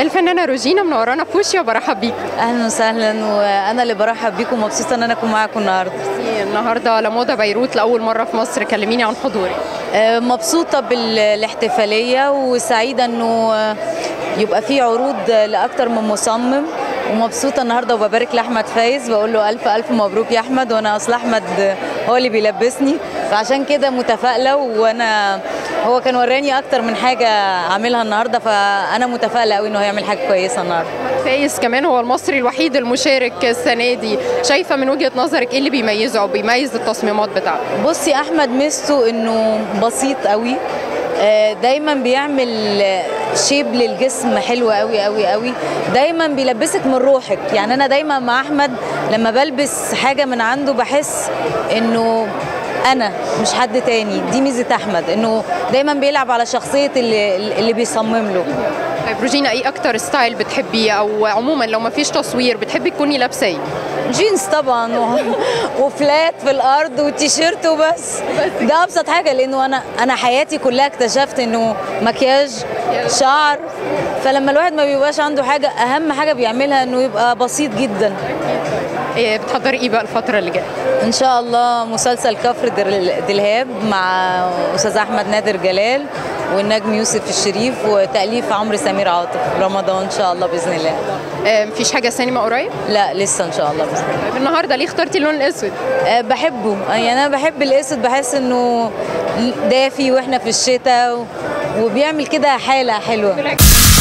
الفنانه روجينا منورانا في وشي وبرحب بيك اهلا وسهلا وانا اللي برحب بيكم مبسوطه ان انا اكون معاكم النهارده النهارده لموضه بيروت لاول مره في مصر كلميني عن حضوري آه، مبسوطه بالاحتفاليه وسعيده انه آه، يبقى في عروض لاكتر من مصمم ومبسوطه النهارده وببارك لاحمد فايز بقول له الف الف مبروك يا احمد وانا اصل احمد هو اللي بيلبسني فعشان كده متفائله وانا هو كان وراني اكتر من حاجه عاملها النهارده فانا متفائله قوي انه هيعمل حاجه كويسه النهارده فايز كمان هو المصري الوحيد المشارك السنه دي شايفه من وجهه نظرك ايه اللي بيميزه او بيميز التصميمات بتاعته بصي احمد ميزته انه بسيط قوي آه، دايما بيعمل شيب للجسم حلو قوي قوي قوي دايما بيلبسك من روحك يعني انا دايما مع احمد لما بلبس حاجه من عنده بحس انه انا مش حد تاني دي ميزه احمد انه دايما بيلعب على شخصيه اللي, اللي بيصمم له طيب روجينا ايه اكتر ستايل بتحبيه او عموما لو ما فيش تصوير بتحبي تكوني لابسه ايه جينز طبعا و... وفلات في الارض وتيشيرت وبس ده ابسط حاجه لانه انا انا حياتي كلها اكتشفت انه مكياج شعر فلما الواحد ما بيبقاش عنده حاجه اهم حاجه بيعملها انه يبقى بسيط جدا إيه بتحضري ايه بقى الفتره اللي جايه ان شاء الله مسلسل كفر دل- دلهاب مع استاذ احمد نادر جلال والنجم يوسف الشريف وتاليف عمرو سمير عاطف رمضان ان شاء الله باذن الله إيه مفيش حاجه سينما قريب لا لسه ان شاء الله باذن الله طيب النهارده ليه اخترتي اللون الاسود أه، بحبه يعني انا بحب الاسود بحس انه دافي واحنا في الشتاء و- وبيعمل كده حاله حلوه